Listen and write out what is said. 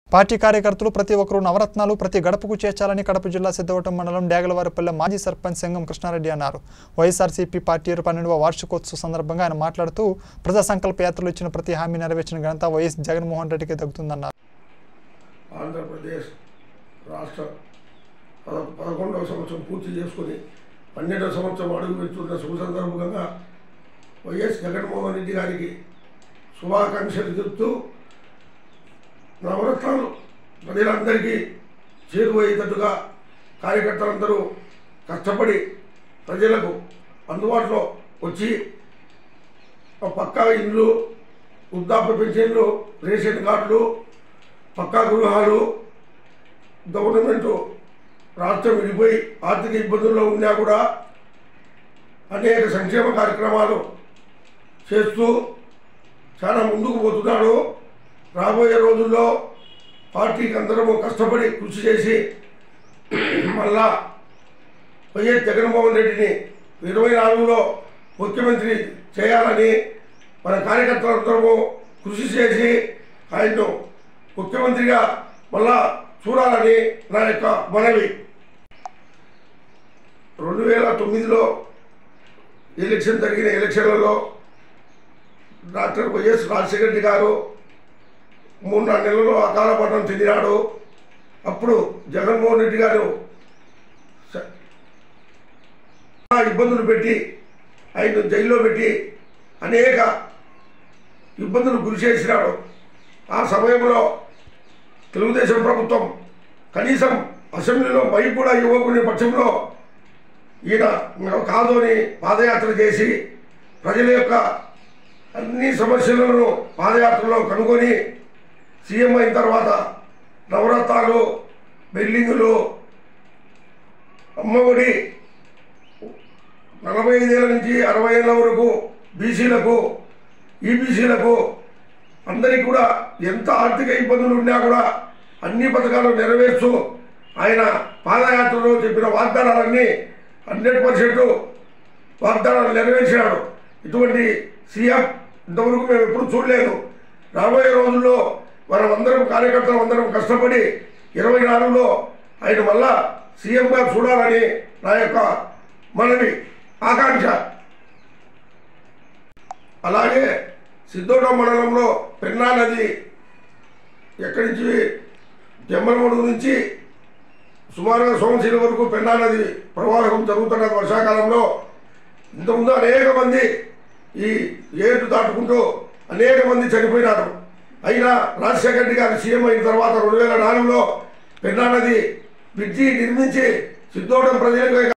party కార్యకర్తలు ప్రతి ఒక్కరూ నవరత్నాలు ప్రతి గడపకు చేర్చాలని కడప జిల్లా సిద్ధవటం మండలం డ్యాగలవారిపల్లె మాజీ సర్పంచ్ సింగం కృష్ణారెడ్డి అన్నారు వైఎస్ఆర్సీపీ పార్టీ పన్నెండవ వార్షికోత్సవ సందర్భంగా ఆయన మాట్లాడుతూ ప్రజా సంకల్ప యాత్రలో ఇచ్చిన ప్రతి హామీ నెరవేర్చిన ఘనత వైఎస్ జగన్మోహన్ రెడ్డికి దక్కుతుందన్నారు ఆంధ్రప్రదేశ్ రాష్ట్ర పద పదకొండవ సంవత్సరం పూర్తి చేసుకుని పన్నెండవ సంవత్సరం అడుగు పెడుతున్న శుభ సందర్భంగా వైఎస్ జగన్మోహన్ రెడ్డి గారికి శుభాకాంక్షలు చెప్తూ నవరత్నాలు ప్రజలందరికీ చేరువయ్యేటట్టుగా కార్యకర్తలందరూ కష్టపడి ప్రజలకు అందుబాటులో వచ్చి ఆ పక్కా ఇండ్లు వృద్ధాప్య పెన్షన్లు రేషన్ కార్డులు పక్కా గృహాలు గవర్నమెంట్ రాష్ట్రం విడిపోయి ఆర్థిక ఇబ్బందుల్లో ఉన్నా కూడా అనేక సంక్షేమ కార్యక్రమాలు చేస్తూ చాలా ముందుకు పోతున్నాడు రాబోయే రోజుల్లో పార్టీకి అందరము కష్టపడి కృషి చేసి మళ్ళా వైఎస్ జగన్మోహన్ రెడ్డిని ఇరవై నాలుగులో ముఖ్యమంత్రి చేయాలని మన కార్యకర్తలందరము కృషి చేసి ఆయన్ను ముఖ్యమంత్రిగా మళ్ళా చూడాలని నా యొక్క మనవి రెండు వేల తొమ్మిదిలో ఎలక్షన్ జరిగిన ఎలక్షన్లలో డాక్టర్ వైఎస్ రాజశేఖర రెడ్డి గారు మూడు నాలుగు నెలల్లో అకాల మరణం చెందినాడు అప్పుడు జగన్మోహన్ రెడ్డి గారు స- చాలా ఇబ్బందులు పెట్టి ఆయన జైల్లో పెట్టి అనేక ఇబ్బందులు గురి చేసినాడు ఆ సమయంలో తెలుగుదేశం ప్రభుత్వం కనీసం అసెంబ్లీలో మైక్ కూడా ఇవ్వకునే పక్షంలో ఈయన "మేము కాదు అని పాదయాత్ర చేసి ప్రజల యొక్క అన్ని సమస్యలను పాదయాత్రలో కనుగొని సీఎం అయిన తర్వాత నవరత్నాలు బిల్డింగులు అమ్మఒడి నలభై ఐదేళ్ళ నుంచి అరవై ఏళ్ళ వరకు బీసీలకు ఈబీసీలకు అందరికీ కూడా ఎంత ఆర్థిక ఇబ్బందులు ఉన్నా కూడా అన్ని పథకాలు నెరవేర్చు ఆయన పాదయాత్రలో చెప్పిన వాగ్దానాలన్నీ హండ్రెడ్ పర్సెంట్ వాగ్దానాలు నెరవేర్చినాడు ఇటువంటి సీఎం ఇంతవరకు మేము ఎప్పుడు చూడలేదు రాబోయే రోజుల్లో మనం అందరం కార్యకర్తలు అందరం కష్టపడి ఇరవై నాలుగులో ఆయన మళ్ళా సీఎంగా చూడాలని నా యొక్క మనవి ఆకాంక్ష అలాగే సిద్ధోట మండలంలో పెన్నా నది ఎక్కడి నుంచి జమ్మలమూడు నుంచి సుమారుగా సోమశీల వరకు పెన్నా నది ప్రవాహం జరుగుతున్నది వర్షాకాలంలో ఇంతకుముందు అనేక మంది ఈ ఏటు దాటుకుంటూ అనేక మంది చనిపోయినారు అయినా రాజశేఖర రెడ్డి గారు సీఎం అయిన తర్వాత రెండు వేల నాలుగులో పెన్నా నది బ్రిడ్జి నిర్మించి సిద్ధోటం ప్రజలకు